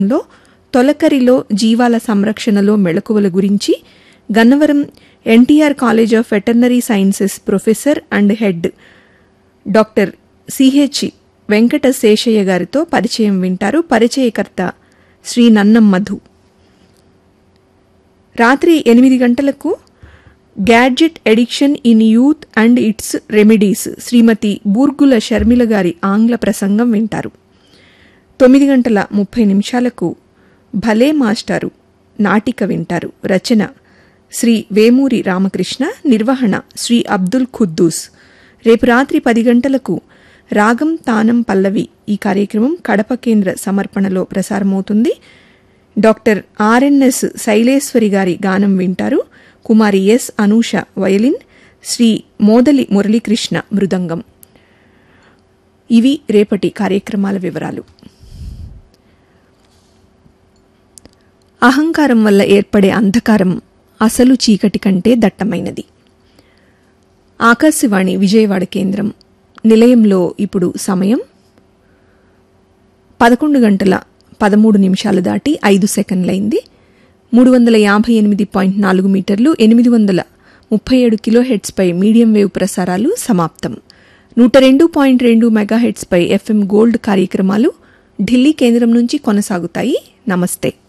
లో తొలకరిలో జీవాల సంరక్షణలో మెళకువల గురించి Gannavaram NTR college of veterinary sciences professor and head doctor Ch Venkata Seshaiah గారితో పరిచయం వింటారు పరిచయకర్త శ్రీ నన్నం మధు రాత్రి ఎనిమిది గంటలకు gadget addiction in youth and its remedies Shrimati Burgula Sharmila గారి ఆంగ్ల ప్రసంగం వింటారు తొమ్మిది గంటల ముప్పై నిమిషాలకు భలే మాస్టారు నాటిక వింటారు రచన శ్రీ వేమూరి రామకృష్ణ నిర్వహణ శ్రీ అబ్దుల్ ఖుద్దూస్ రేపు రాత్రి పది గంటలకు రాగం తానం పల్లవి ఈ కార్యక్రమం కడప కేంద్ర సమర్పణలో ప్రసారమవుతుంది డాక్టర్ ఆర్ఎన్ఎస్ శైలేశ్వరి గారి గానం వింటారు కుమారి ఎస్ అనూష వయలిన్ శ్రీ మోదలి మురళీకృష్ణ మృదంగం ఇవి రేపటి కార్యక్రమాల వివరాలు అహంకారం వల్ల ఏర్పడే అంధకారం అసలు చీకటి కంటే దట్టమైనది ఆకాశవాణి విజయవాడ కేంద్రం నిలయంలో ఇప్పుడు సమయం పదకొండు గంటల పదమూడు నిమిషాలు దాటి ఐదు సెకండ్లైంది మూడు వందల యాభై ఎనిమిది పాయింట్ నాలుగు మీటర్లు ఎనిమిది వందల ముప్పై ఏడు కిలోహెడ్స్పై మీడియం వేవ్ ప్రసారాలు సమాప్తం నూట రెండు పాయింట్ రెండు మెగాహెడ్స్పై ఎఫ్ఎం గోల్డ్ కార్యక్రమాలు ఢిల్లీ కేంద్రం నుంచి కొనసాగుతాయి నమస్తే